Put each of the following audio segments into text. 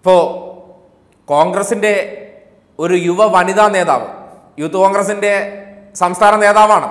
ഇപ്പോൾ കോൺഗ്രസിൻ്റെ ഒരു യുവ വനിതാ നേതാവ് യൂത്ത് കോൺഗ്രസിൻ്റെ സംസ്ഥാന നേതാവാണ്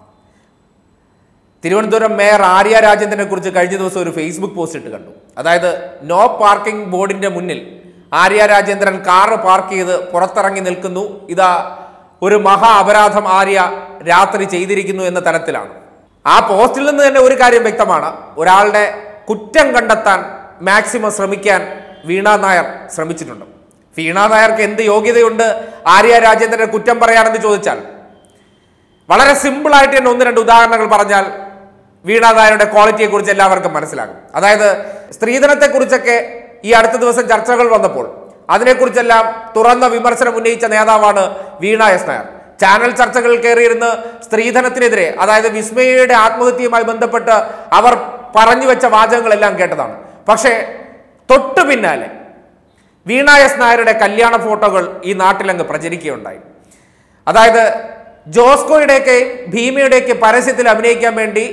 തിരുവനന്തപുരം മേയർ ആര്യ രാജേന്ദ്രനെ കുറിച്ച് കഴിഞ്ഞ ദിവസം ഒരു ഫേസ്ബുക്ക് പോസ്റ്റ് ഇട്ട് കണ്ടു അതായത് നോ പാർക്കിംഗ് ബോർഡിന്റെ മുന്നിൽ ആര്യ രാജേന്ദ്രൻ കാറ് പാർക്ക് ചെയ്ത് പുറത്തിറങ്ങി നിൽക്കുന്നു ഇതാ ഒരു മഹാ അപരാധം ആര്യ രാത്രി ചെയ്തിരിക്കുന്നു എന്ന തരത്തിലാണ് ആ പോസ്റ്റിൽ നിന്ന് തന്നെ ഒരു കാര്യം വ്യക്തമാണ് ഒരാളുടെ കുറ്റം കണ്ടെത്താൻ മാക്സിമം ശ്രമിക്കാൻ വീണ നായർ ശ്രമിച്ചിട്ടുണ്ട് വീണ നായർക്ക് എന്ത് യോഗ്യതയുണ്ട് ആര്യ രാജേന്ദ്രനെ കുറ്റം പറയാനെന്ന് ചോദിച്ചാൽ വളരെ സിമ്പിൾ ആയിട്ട് തന്നെ ഒന്ന് രണ്ട് ഉദാഹരണങ്ങൾ പറഞ്ഞാൽ വീണ നായരുടെ ക്വാളിറ്റിയെ കുറിച്ച് എല്ലാവർക്കും മനസ്സിലാകും അതായത് സ്ത്രീധനത്തെ കുറിച്ചൊക്കെ ഈ അടുത്ത ദിവസം ചർച്ചകൾ വന്നപ്പോൾ അതിനെക്കുറിച്ചെല്ലാം തുറന്ന വിമർശനം ഉന്നയിച്ച നേതാവാണ് വീണ എസ് നായർ ചാനൽ ചർച്ചകളിൽ കയറിയിരുന്ന് സ്ത്രീധനത്തിനെതിരെ അതായത് വിസ്മയയുടെ ആത്മഹത്യയുമായി ബന്ധപ്പെട്ട് അവർ പറഞ്ഞു വെച്ച വാചകങ്ങളെല്ലാം കേട്ടതാണ് പക്ഷേ തൊട്ടു പിന്നാലെ വീണ എസ് നായരുടെ കല്യാണ ഫോട്ടോകൾ ഈ നാട്ടിലങ്ങ് പ്രചരിക്കുകയുണ്ടായി അതായത് ജോസ്കോയുടെയൊക്കെ ഭീമയുടെയൊക്കെ പരസ്യത്തിൽ അഭിനയിക്കാൻ വേണ്ടി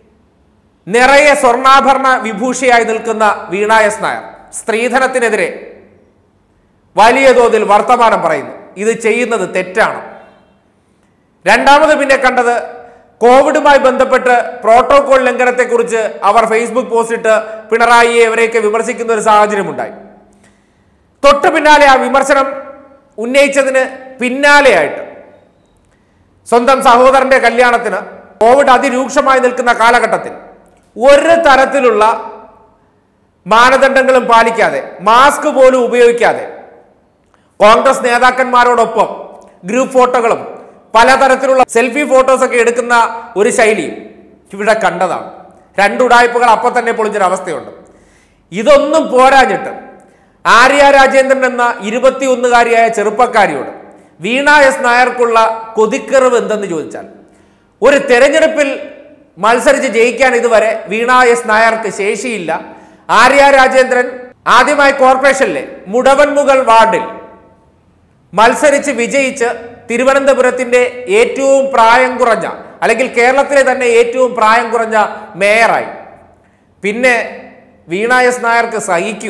നിറയെ സ്വർണ്ണാഭരണ വിഭൂഷിയായി നിൽക്കുന്ന വീണ എസ് നായർ സ്ത്രീധനത്തിനെതിരെ വലിയ തോതിൽ വർത്തമാനം പറയുന്നു ഇത് ചെയ്യുന്നത് തെറ്റാണ് രണ്ടാമത് പിന്നെ കണ്ടത് കോവിഡുമായി ബന്ധപ്പെട്ട് പ്രോട്ടോകോൾ ലംഘനത്തെക്കുറിച്ച് അവർ ഫേസ്ബുക്ക് പോസ്റ്റിട്ട് പിണറായിയെ ഇവരെയൊക്കെ വിമർശിക്കുന്ന ഒരു സാഹചര്യമുണ്ടായി തൊട്ടു പിന്നാലെ ആ വിമർശനം ഉന്നയിച്ചതിന് പിന്നാലെയായിട്ട് സ്വന്തം സഹോദരന്റെ കല്യാണത്തിന് കോവിഡ് അതിരൂക്ഷമായി നിൽക്കുന്ന കാലഘട്ടത്തിൽ ഒരു തരത്തിലുള്ള മാനദണ്ഡങ്ങളും പാലിക്കാതെ മാസ്ക് പോലും ഉപയോഗിക്കാതെ കോൺഗ്രസ് നേതാക്കന്മാരോടൊപ്പം ഗ്രൂപ്പ് ഫോട്ടോകളും പലതരത്തിലുള്ള സെൽഫി ഫോട്ടോസ് ഒക്കെ എടുക്കുന്ന ഒരു ശൈലിയും ഇവിടെ കണ്ടതാണ് രണ്ടുടായ്പകൾ അപ്പം തന്നെ പൊളിഞ്ഞൊരവസ്ഥയുണ്ട് ഇതൊന്നും പോരാഞ്ഞിട്ട് ആര്യ രാജേന്ദ്രൻ എന്ന ഇരുപത്തിയൊന്നുകാരിയായ ചെറുപ്പക്കാരിയോട് വീണ എസ് നായർക്കുള്ള കൊതിക്കറിവ് എന്തെന്ന് ചോദിച്ചാൽ ഒരു തെരഞ്ഞെടുപ്പിൽ മത്സരിച്ച് ജയിക്കാൻ ഇതുവരെ വീണ എസ് നായർക്ക് ശേഷിയില്ല ആര്യ രാജേന്ദ്രൻ ആദ്യമായി കോർപ്പറേഷനിലെ മുടവൻമുകൾ വാർഡിൽ മത്സരിച്ച് വിജയിച്ച് തിരുവനന്തപുരത്തിന്റെ ഏറ്റവും പ്രായം കുറഞ്ഞ അല്ലെങ്കിൽ കേരളത്തിലെ തന്നെ ഏറ്റവും പ്രായം കുറഞ്ഞ മേയറായി പിന്നെ വീണ എസ് നായർക്ക് സഹിക്കൂ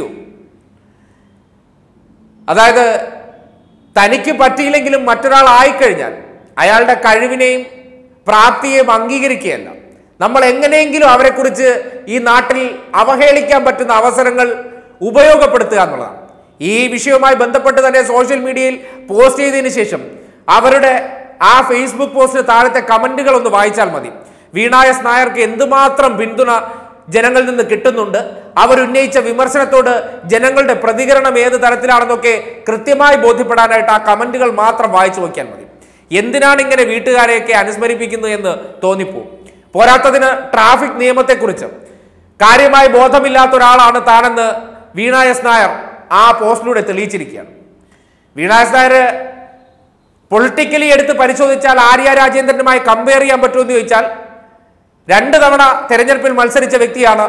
അതായത് തനിക്ക് പറ്റിയില്ലെങ്കിലും മറ്റൊരാൾ ആയിക്കഴിഞ്ഞാൽ അയാളുടെ കഴിവിനെയും പ്രാപ്തിയെയും അംഗീകരിക്കുകയല്ല നമ്മൾ എങ്ങനെയെങ്കിലും അവരെക്കുറിച്ച് ഈ നാട്ടിൽ അവഹേളിക്കാൻ പറ്റുന്ന അവസരങ്ങൾ ഉപയോഗപ്പെടുത്തുക എന്നുള്ളതാണ് ഈ വിഷയവുമായി ബന്ധപ്പെട്ട് തന്നെ സോഷ്യൽ മീഡിയയിൽ പോസ്റ്റ് ചെയ്തതിന് ശേഷം അവരുടെ ആ ഫേസ്ബുക്ക് പോസ്റ്റിന് താഴത്തെ കമന്റുകൾ ഒന്ന് വായിച്ചാൽ മതി വീണ എസ് നായർക്ക് എന്തുമാത്രം പിന്തുണ ജനങ്ങളിൽ നിന്ന് കിട്ടുന്നുണ്ട് അവരുന്നയിച്ച വിമർശനത്തോട് ജനങ്ങളുടെ പ്രതികരണം ഏത് തരത്തിലാണെന്നൊക്കെ കൃത്യമായി ബോധ്യപ്പെടാനായിട്ട് ആ കമന്റുകൾ മാത്രം വായിച്ചു നോക്കിയാൽ മതി എന്തിനാണ് ഇങ്ങനെ വീട്ടുകാരെയൊക്കെ അനുസ്മരിപ്പിക്കുന്നത് എന്ന് തോന്നിപ്പോവും പോരാത്തതിന് ട്രാഫിക് നിയമത്തെക്കുറിച്ച് കാര്യമായി ബോധമില്ലാത്ത ഒരാളാണ് താനെന്ന് വീണ എസ് നായർ ആ പോസ്റ്റിലൂടെ തെളിയിച്ചിരിക്കുകയാണ് വീണ എസ് നായർ പൊളിറ്റിക്കലി എടുത്ത് പരിശോധിച്ചാൽ ആര്യ രാജേന്ദ്രനുമായി കമ്പയർ ചെയ്യാൻ പറ്റുമെന്ന് ചോദിച്ചാൽ രണ്ട് തവണ തെരഞ്ഞെടുപ്പിൽ മത്സരിച്ച വ്യക്തിയാണ്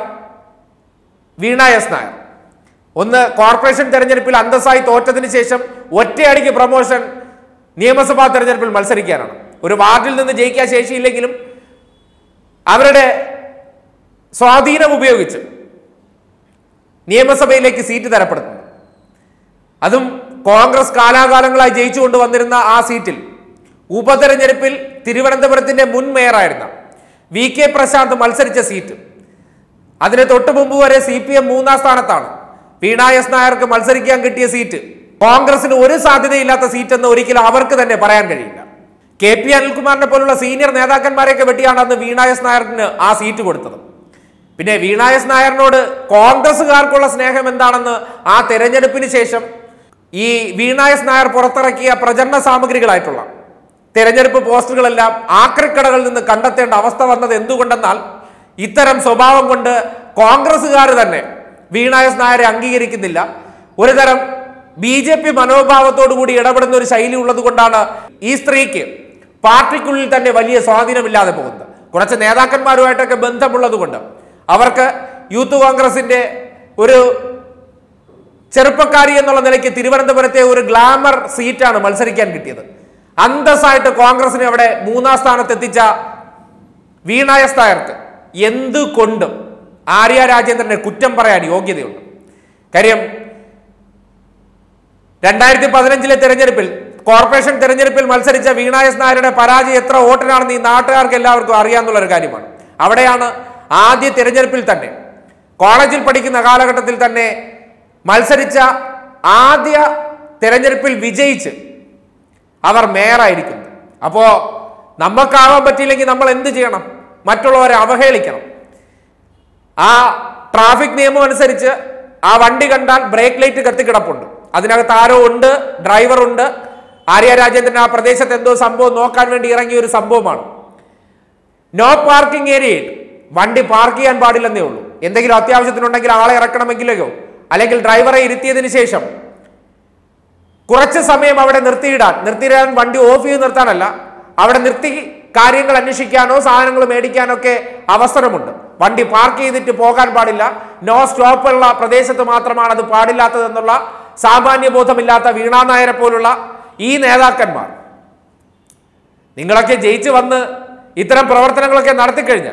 വീണ എസ് നായർ ഒന്ന് കോർപ്പറേഷൻ തെരഞ്ഞെടുപ്പിൽ അന്തസ്സായി തോറ്റതിന് ശേഷം ഒറ്റയടിക്ക് പ്രൊമോഷൻ നിയമസഭാ തെരഞ്ഞെടുപ്പിൽ മത്സരിക്കാനാണ് ഒരു വാർഡിൽ നിന്ന് ജയിക്കാൻ ശേഷിയില്ലെങ്കിലും അവരുടെ സ്വാധീനം ഉപയോഗിച്ച് നിയമസഭയിലേക്ക് സീറ്റ് തരപ്പെടുത്തുന്നു അതും കോൺഗ്രസ് കാലാകാലങ്ങളായി ജയിച്ചുകൊണ്ട് വന്നിരുന്ന ആ സീറ്റിൽ ഉപതെരഞ്ഞെടുപ്പിൽ തിരുവനന്തപുരത്തിന്റെ മുൻ മേയറായിരുന്ന വി കെ പ്രശാന്ത് മത്സരിച്ച സീറ്റ് അതിന് തൊട്ടു മുമ്പ് വരെ സി പി എം മൂന്നാം സ്ഥാനത്താണ് വീണ എസ് നായർക്ക് മത്സരിക്കാൻ കിട്ടിയ സീറ്റ് കോൺഗ്രസിന് ഒരു സാധ്യതയില്ലാത്ത സീറ്റ് എന്ന് ഒരിക്കലും അവർക്ക് തന്നെ പറയാൻ കഴിയില്ല കെ പി അനിൽകുമാറിനെ പോലുള്ള സീനിയർ നേതാക്കന്മാരെയൊക്കെ വെട്ടിയാണ് അന്ന് വീണ എസ് നായർക്ക് ആ സീറ്റ് കൊടുത്തത് പിന്നെ വീണ എസ് നായറിനോട് കോൺഗ്രസ്സുകാർക്കുള്ള സ്നേഹം എന്താണെന്ന് ആ തെരഞ്ഞെടുപ്പിന് ശേഷം ഈ വീണ എസ് നായർ പുറത്തിറക്കിയ പ്രചരണ സാമഗ്രികളായിട്ടുള്ള തെരഞ്ഞെടുപ്പ് പോസ്റ്ററുകളെല്ലാം ആക്രിക്കടകളിൽ നിന്ന് കണ്ടെത്തേണ്ട അവസ്ഥ വന്നത് എന്തുകൊണ്ടെന്നാൽ ഇത്തരം സ്വഭാവം കൊണ്ട് കോൺഗ്രസ്സുകാർ തന്നെ വീണ എസ് നായരെ അംഗീകരിക്കുന്നില്ല ഒരു തരം ബി ജെ പി മനോഭാവത്തോടു കൂടി ഇടപെടുന്ന ഒരു ശൈലി ഉള്ളത് കൊണ്ടാണ് ഈ സ്ത്രീക്ക് പാർട്ടിക്കുള്ളിൽ തന്നെ വലിയ സ്വാധീനമില്ലാതെ പോകുന്നത് കുറച്ച് നേതാക്കന്മാരുമായിട്ടൊക്കെ ബന്ധമുള്ളത് കൊണ്ട് അവർക്ക് യൂത്ത് കോൺഗ്രസിന്റെ ഒരു ചെറുപ്പക്കാരി എന്നുള്ള നിലയ്ക്ക് തിരുവനന്തപുരത്തെ ഒരു ഗ്ലാമർ സീറ്റാണ് മത്സരിക്കാൻ കിട്ടിയത് അന്തസ്സായിട്ട് കോൺഗ്രസിനെ അവിടെ മൂന്നാം സ്ഥാനത്ത് എത്തിച്ച വീണ എസ് നായർക്ക് എന്തുകൊണ്ടും ആര്യ രാജേന്ദ്രനെ കുറ്റം പറയാൻ യോഗ്യതയുണ്ട് കാര്യം രണ്ടായിരത്തി പതിനഞ്ചിലെ തെരഞ്ഞെടുപ്പിൽ കോർപ്പറേഷൻ തെരഞ്ഞെടുപ്പിൽ മത്സരിച്ച വീണ എസ് നായരുടെ പരാജയം എത്ര വോട്ടിനാണെന്ന് ഈ നാട്ടുകാർക്ക് എല്ലാവർക്കും അറിയാന്നുള്ള ഒരു കാര്യമാണ് അവിടെയാണ് ആദ്യ തെരഞ്ഞെടുപ്പിൽ തന്നെ കോളേജിൽ പഠിക്കുന്ന കാലഘട്ടത്തിൽ തന്നെ മത്സരിച്ച ആദ്യ തെരഞ്ഞെടുപ്പിൽ വിജയിച്ച് അവർ മേയറായിരിക്കുന്നു അപ്പോ നമുക്കാവാൻ പറ്റിയില്ലെങ്കിൽ നമ്മൾ എന്ത് ചെയ്യണം മറ്റുള്ളവരെ അവഹേളിക്കണം ആ ട്രാഫിക് നിയമം അനുസരിച്ച് ആ വണ്ടി കണ്ടാൽ ബ്രേക്ക് ലൈറ്റ് കത്തിക്കിടപ്പുണ്ട് അതിനകത്ത് ആരോ ഉണ്ട് ഡ്രൈവർ ഉണ്ട് ആര്യ രാജേന്ദ്രൻ ആ പ്രദേശത്ത് എന്തോ സംഭവം നോക്കാൻ വേണ്ടി ഇറങ്ങിയ ഒരു സംഭവമാണ് നോ പാർക്കിംഗ് ഏരിയയിൽ വണ്ടി പാർക്ക് ചെയ്യാൻ പാടില്ലെന്നേ ഉള്ളൂ എന്തെങ്കിലും അത്യാവശ്യത്തിനുണ്ടെങ്കിൽ ആളെ ഇറക്കണമെങ്കിലോ അല്ലെങ്കിൽ ഡ്രൈവറെ ഇരുത്തിയതിന് ശേഷം കുറച്ച് സമയം അവിടെ നിർത്തിയിടാൻ നിർത്തിയിടാൻ വണ്ടി ഓഫ് ചെയ്ത് നിർത്താനല്ല അവിടെ നിർത്തി കാര്യങ്ങൾ അന്വേഷിക്കാനോ സാധനങ്ങൾ മേടിക്കാനോ ഒക്കെ അവസരമുണ്ട് വണ്ടി പാർക്ക് ചെയ്തിട്ട് പോകാൻ പാടില്ല നോ സ്റ്റോപ്പുള്ള പ്രദേശത്ത് മാത്രമാണ് അത് പാടില്ലാത്തതെന്നുള്ള സാമാന്യ ബോധമില്ലാത്ത വീണാ നായരെ പോലുള്ള ഈ നേതാക്കന്മാർ നിങ്ങളൊക്കെ ജയിച്ചു വന്ന് ഇത്തരം പ്രവർത്തനങ്ങളൊക്കെ നടത്തിക്കഴിഞ്ഞാൽ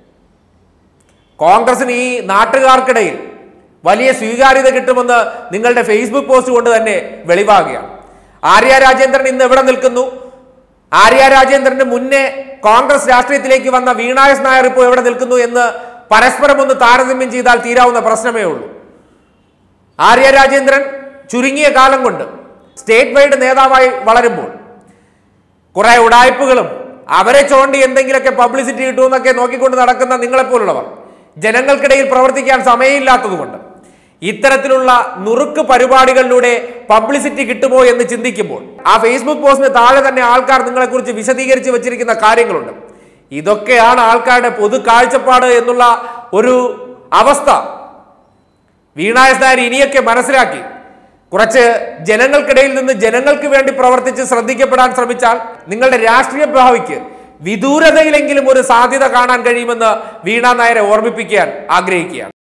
കോൺഗ്രസിന് ഈ നാട്ടുകാർക്കിടയിൽ വലിയ സ്വീകാര്യത കിട്ടുമെന്ന് നിങ്ങളുടെ ഫേസ്ബുക്ക് പോസ്റ്റ് കൊണ്ട് തന്നെ വെളിവാകുകയാണ് ആര്യ രാജേന്ദ്രൻ ഇന്ന് എവിടെ നിൽക്കുന്നു ആര്യ രാജേന്ദ്രന് മുന്നേ കോൺഗ്രസ് രാഷ്ട്രീയത്തിലേക്ക് വന്ന വീണായസ് നായർ ഇപ്പോൾ എവിടെ നിൽക്കുന്നു എന്ന് പരസ്പരം ഒന്ന് താരതമ്യം ചെയ്താൽ തീരാവുന്ന പ്രശ്നമേ ഉള്ളൂ ആര്യ രാജേന്ദ്രൻ ചുരുങ്ങിയ കാലം കൊണ്ട് സ്റ്റേറ്റ് വൈഡ് നേതാവായി വളരുമ്പോൾ കുറെ ഉടായ്പകളും അവരെ ചോണ്ടി എന്തെങ്കിലുമൊക്കെ പബ്ലിസിറ്റി കിട്ടുമെന്നൊക്കെ നോക്കിക്കൊണ്ട് നടക്കുന്ന നിങ്ങളെപ്പോലുള്ളവർ ജനങ്ങൾക്കിടയിൽ പ്രവർത്തിക്കാൻ സമയമില്ലാത്തതുകൊണ്ട് ഇത്തരത്തിലുള്ള നുറുക്ക് പരിപാടികളിലൂടെ പബ്ലിസിറ്റി കിട്ടുമോ എന്ന് ചിന്തിക്കുമ്പോൾ ആ ഫേസ്ബുക്ക് പോസ്റ്റിന് താഴെ തന്നെ ആൾക്കാർ നിങ്ങളെക്കുറിച്ച് വിശദീകരിച്ച് വെച്ചിരിക്കുന്ന കാര്യങ്ങളുണ്ട് ഇതൊക്കെയാണ് ആൾക്കാരുടെ പൊതു കാഴ്ചപ്പാട് എന്നുള്ള ഒരു അവസ്ഥ വീണായസ് നായർ ഇനിയൊക്കെ മനസ്സിലാക്കി കുറച്ച് ജനങ്ങൾക്കിടയിൽ നിന്ന് ജനങ്ങൾക്ക് വേണ്ടി പ്രവർത്തിച്ച് ശ്രദ്ധിക്കപ്പെടാൻ ശ്രമിച്ചാൽ നിങ്ങളുടെ രാഷ്ട്രീയ ഭാവിക്ക് വിദൂരതയിലെങ്കിലും ഒരു സാധ്യത കാണാൻ കഴിയുമെന്ന് വീണ നായരെ ഓർമ്മിപ്പിക്കാൻ ആഗ്രഹിക്കുകയാണ്